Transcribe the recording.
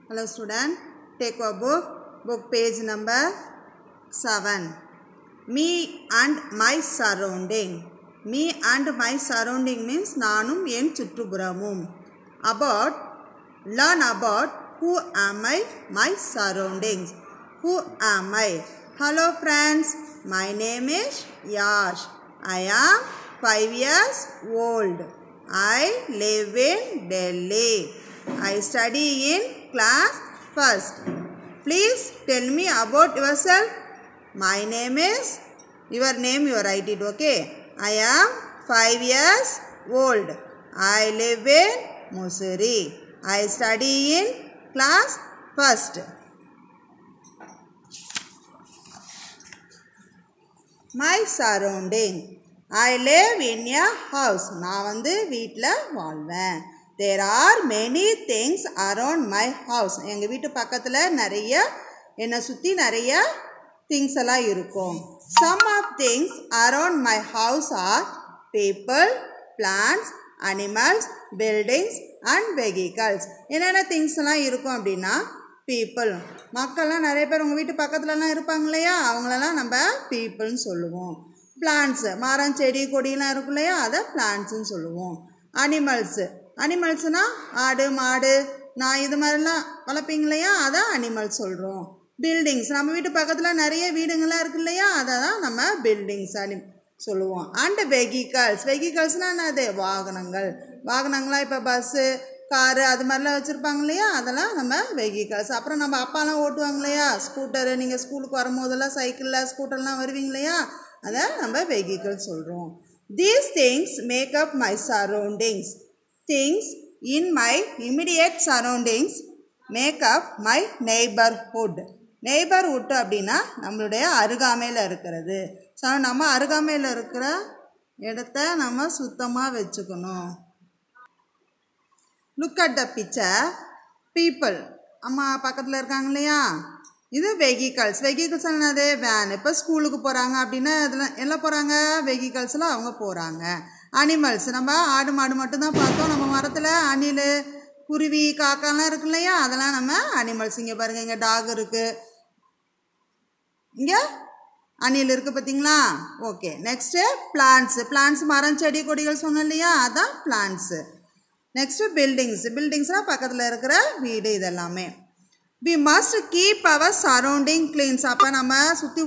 Hello student, take a book, book page number 7. Me and my surrounding. Me and my surrounding means நானும் என் சுற்றுப்புறமும். About, learn about who am I, my surroundings. Who am I? Hello friends, my name is Yash. I am 5 years old. I live in Delhi. I study in class first. Please tell me about yourself. My name is, your name you write it, okay? I am 5 years old. I live in Musuri. I study in class first. My surrounding. I live in a house. நான் வந்து வீட்டில் வாழ்வேன் there are many things around my house எங்கள் வீட்டு பக்கத்தில் நிறைய என்னை சுற்றி நிறைய திங்ஸ் எல்லாம் இருக்கும் some of things around my house are people plants animals buildings and vehicles என்னென்ன திங்ஸ் எல்லாம் இருக்கும் அப்படின்னா பீப்புள் மக்கள்லாம் நிறைய பேர் உங்கள் வீட்டு பக்கத்துலலாம் இருப்பாங்க இல்லையா அவங்களெல்லாம் நம்ம பீப்புள்னு சொல்லுவோம் பிளான்ட்ஸு மரம் செடி கொடியெல்லாம் இருக்கும் இல்லையா அதை பிளான்ட்ஸுன்னு சொல்லுவோம் அனிமல்ஸு அனிமல்ஸ்னால் ஆடு மாடு நான் இது மாதிரிலாம் வளர்ப்பீங்க இல்லையா அதை அனிமல்ஸ் சொல்கிறோம் பில்டிங்ஸ் நம்ம வீட்டு பக்கத்தில் நிறைய வீடுங்கள்லாம் இருக்கு இல்லையா அதை தான் நம்ம பில்டிங்ஸ் அனி சொல்லுவோம் அண்டு வெஹிக்கல்ஸ் வெஹிக்கல்ஸ்னால் என்னது வாகனங்கள் வாகனங்களாம் இப்போ பஸ்ஸு காரு அது மாதிரிலாம் வச்சுருப்பாங்க இல்லையா அதெல்லாம் நம்ம வெஹிக்கல்ஸ் அப்புறம் நம்ம அப்பாலாம் ஓட்டுவாங்க இல்லையா ஸ்கூட்டரு நீங்கள் ஸ்கூலுக்கு வரும்போதெல்லாம் சைக்கிளில் ஸ்கூட்டர்லாம் வருவீங்க இல்லையா அதை நம்ம வெஹிக்கல் சொல்கிறோம் these things make up my surroundings things in my immediate surroundings make up my neighbourhood neighbourhood அப்படின்னா நம்மளுடைய அருகாமையில் இருக்கிறது ஸோ நம்ம அருகாமையில் இருக்கிற இடத்த நம்ம சுத்தமாக வச்சுக்கணும் look at the picture people அம்மா பக்கத்தில் இருக்காங்க இல்லையா இது வெஹிக்கல்ஸ் வெஹிக்கல்ஸ் என்னது வேன் இப்போ ஸ்கூலுக்கு போகிறாங்க அப்படின்னா இதில் எல்லாம் போகிறாங்க வெஹிக்கல்ஸில் அவங்க போகிறாங்க அனிமல்ஸ் நம்ம ஆடு மாடு மட்டும்தான் பார்த்தோம் நம்ம மரத்தில் அணில் குருவி காக்காலாம் இருக்கு இல்லையா அதெல்லாம் நம்ம அனிமல்ஸ் இங்கே பாருங்கள் இங்கே டாக் இருக்குது இங்கே அணில் இருக்குது பார்த்தீங்களா ஓகே நெக்ஸ்ட்டு பிளான்ட்ஸு பிளான்ட்ஸ் மரம் செடி கொடிகள் சொன்னோம் இல்லையா அதான் பிளான்ட்ஸு நெக்ஸ்ட்டு பில்டிங்ஸ் பில்டிங்ஸ்னால் பக்கத்தில் இருக்கிற வீடு இதெல்லாமே we must keep our surrounding cleans அப்போ நம்ம சுற்றி